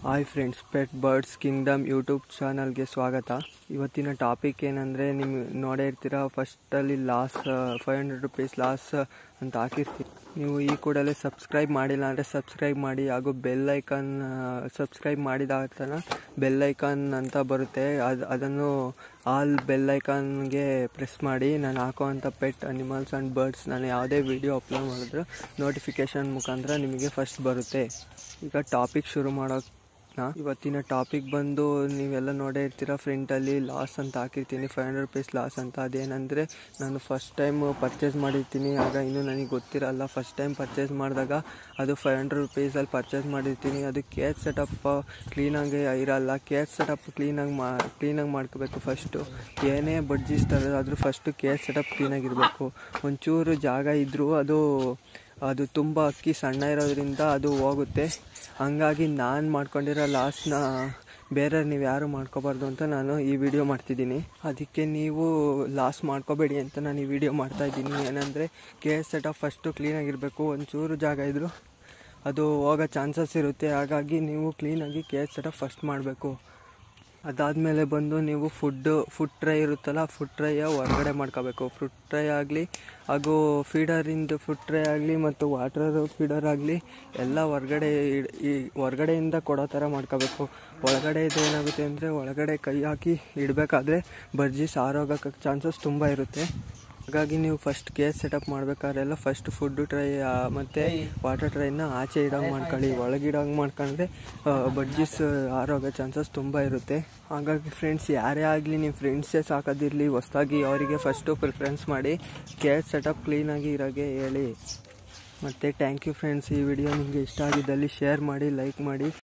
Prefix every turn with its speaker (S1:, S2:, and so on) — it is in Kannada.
S1: hi friends pet birds kingdom YouTube ಚಾನಲ್ಗೆ ಸ್ವಾಗತ ಇವತ್ತಿನ ಟಾಪಿಕ್ ಏನಂದರೆ ನಿಮ್ಮ ನೋಡೇ ಇರ್ತೀರ ಫಸ್ಟಲ್ಲಿ loss five hundred rupees loss ಅಂತ ಹಾಕಿರ್ತೀವಿ ನೀವು ಈ ಕೂಡಲೇ ಸಬ್ಸ್ಕ್ರೈಬ್ ಮಾಡಿಲ್ಲ ಅಂದರೆ ಸಬ್ಸ್ಕ್ರೈಬ್ ಮಾಡಿ ಹಾಗೂ ಬೆಲ್ ಐಕಾನ್ ಸಬ್ಸ್ಕ್ರೈಬ್ ಮಾಡಿದ ತಕ್ಷಣ ಬೆಲ್ ಐಕಾನ್ ಅಂತ ಬರುತ್ತೆ ಅದು ಅದನ್ನು ಆಲ್ ಬೆಲ್ ಐಕಾನ್ಗೆ ಪ್ರೆಸ್ ಮಾಡಿ ನಾನು ಹಾಕೋವಂಥ ಪೆಟ್ ಅನಿಮಲ್ಸ್ ಆ್ಯಂಡ್ ಬರ್ಡ್ಸ್ ನಾನು ಯಾವುದೇ ವಿಡಿಯೋ ಅಪ್ಲೋಡ್ ಮಾಡಿದ್ರು ನೋಟಿಫಿಕೇಷನ್ ಮುಖಾಂತರ ನಿಮಗೆ ಫಸ್ಟ್ ಬರುತ್ತೆ ಈಗ ಟಾಪಿಕ್ ಶುರು ಮಾಡೋಕೆ ಇವತ್ತಿನ ಟಾಪಿಕ್ ಬಂದು ನೀವೆಲ್ಲ ನೋಡೇ ಇರ್ತೀರ ಫ್ರಂಟಲ್ಲಿ ಲಾಸ್ ಅಂತ ಹಾಕಿರ್ತೀನಿ ಫೈವ್ ಹಂಡ್ರೆಡ್ ರುಪೀಸ್ ಲಾಸ್ ಅಂತ ಅದೇನಂದರೆ ನಾನು ಫಸ್ಟ್ ಟೈಮ್ ಪರ್ಚೇಸ್ ಮಾಡಿರ್ತೀನಿ ಆಗ ಇನ್ನೂ ನನಗೆ ಗೊತ್ತಿರಲ್ಲ ಫಸ್ಟ್ ಟೈಮ್ ಪರ್ಚೇಸ್ ಮಾಡಿದಾಗ ಅದು ಫೈವ್ ಹಂಡ್ರೆಡ್ ರುಪೀಸಲ್ಲಿ ಪರ್ಚೇಸ್ ಮಾಡಿರ್ತೀನಿ ಅದು ಕೇಜ್ ಸೆಟಪ್ ಕ್ಲೀನಾಗಿ ಇರಲ್ಲ ಕೇಜ್ ಸೆಟಪ್ ಕ್ಲೀನಾಗಿ ಮಾ ಕ್ಲೀನಾಗಿ ಮಾಡ್ಕೋಬೇಕು ಫಸ್ಟು ಏನೇ ಬಡ್ಜಿಸ್ ತರೋದಾದರೂ ಫಸ್ಟು ಕೇಜ್ ಸೆಟಪ್ ಕ್ಲೀನಾಗಿರಬೇಕು ಒಂಚೂರು ಜಾಗ ಇದ್ದರೂ ಅದು ಅದು ತುಂಬ ಅಕ್ಕಿ ಸಣ್ಣ ಇರೋದ್ರಿಂದ ಅದು ಹೋಗುತ್ತೆ ಹಂಗಾಗಿ ನಾನು ಮಾಡ್ಕೊಂಡಿರೋ ಲಾಸ್ನ ಬೇರೆ ನೀವು ಯಾರು ಮಾಡ್ಕೋಬಾರ್ದು ಅಂತ ನಾನು ಈ ವಿಡಿಯೋ ಮಾಡ್ತಿದ್ದೀನಿ ಅದಕ್ಕೆ ನೀವು ಲಾಸ್ ಮಾಡ್ಕೋಬೇಡಿ ಅಂತ ನಾನು ಈ ವಿಡಿಯೋ ಮಾಡ್ತಾಯಿದ್ದೀನಿ ಏನಂದರೆ ಕೆ ಎಸ್ ಸೆಟಪ್ ಫಸ್ಟು ಕ್ಲೀನಾಗಿರಬೇಕು ಒಂಚೂರು ಜಾಗ ಇದ್ದರೂ ಅದು ಹೋಗೋ ಚಾನ್ಸಸ್ ಇರುತ್ತೆ ಹಾಗಾಗಿ ನೀವು ಕ್ಲೀನಾಗಿ ಕೆ ಎಸ್ ಸೆಟಪ್ ಫಸ್ಟ್ ಮಾಡಬೇಕು ಅದಾದಮೇಲೆ ಬಂದು ನೀವು ಫುಡ್ಡು ಫುಡ್ ಟ್ರೈ ಇರುತ್ತಲ್ಲ ಫುಡ್ ಟ್ರೈಯ ಹೊರಗಡೆ ಮಾಡ್ಕೋಬೇಕು ಫುಡ್ ಟ್ರೈ ಆಗಲಿ ಹಾಗೂ ಫೀಡರಿಂದ ಫುಡ್ ಟ್ರೈ ಆಗಲಿ ಮತ್ತು ವಾಟರ್ ಫೀಡರ್ ಆಗಲಿ ಎಲ್ಲ ಹೊರಗಡೆ ಈ ಹೊರಗಡೆಯಿಂದ ಕೊಡೋ ಥರ ಮಾಡ್ಕೋಬೇಕು ಒಳಗಡೆ ಏನಾಗುತ್ತೆ ಅಂದರೆ ಒಳಗಡೆ ಕೈ ಹಾಕಿ ಇಡಬೇಕಾದ್ರೆ ಬರ್ಜಿ ಸಾರೋಗಕ್ಕೆ ಚಾನ್ಸಸ್ ತುಂಬ ಇರುತ್ತೆ ಹಾಗಾಗಿ ನೀವು ಫಸ್ಟ್ ಕೇಸ್ ಸೆಟಪ್ ಮಾಡ್ಬೇಕಾದ್ರೆಲ್ಲ ಫಸ್ಟ್ ಫುಡ್ ಟ್ರೈ ಮತ್ತು ವಾಟರ್ ಟ್ರೈನ ಆಚೆ ಇಡೋಂಗೆ ಮಾಡ್ಕೊಳ್ಳಿ ಒಳಗಿಡೋಂಗೆ ಮಾಡ್ಕೊಂಡ್ರೆ ಬಡ್ಜಿಸ್ ಆರೋಗೋ ಚಾನ್ಸಸ್ ತುಂಬ ಇರುತ್ತೆ ಹಾಗಾಗಿ ಫ್ರೆಂಡ್ಸ್ ಯಾರೇ ಆಗಲಿ ನಿಮ್ಮ ಫ್ರೆಂಡ್ಸೇ ಸಾಕೋದಿರಲಿ ಹೊಸ್ದಾಗಿ ಅವರಿಗೆ ಫಸ್ಟು ಪ್ರಿಫರೆನ್ಸ್ ಮಾಡಿ ಕೇಸ್ ಸೆಟಪ್ ಕ್ಲೀನಾಗಿ ಇರೋಗೆ ಹೇಳಿ ಮತ್ತು ಥ್ಯಾಂಕ್ ಯು ಫ್ರೆಂಡ್ಸ್ ಈ ವಿಡಿಯೋ ನಿಮಗೆ ಇಷ್ಟ ಆಗಿದ್ದಲ್ಲಿ ಶೇರ್ ಮಾಡಿ ಲೈಕ್ ಮಾಡಿ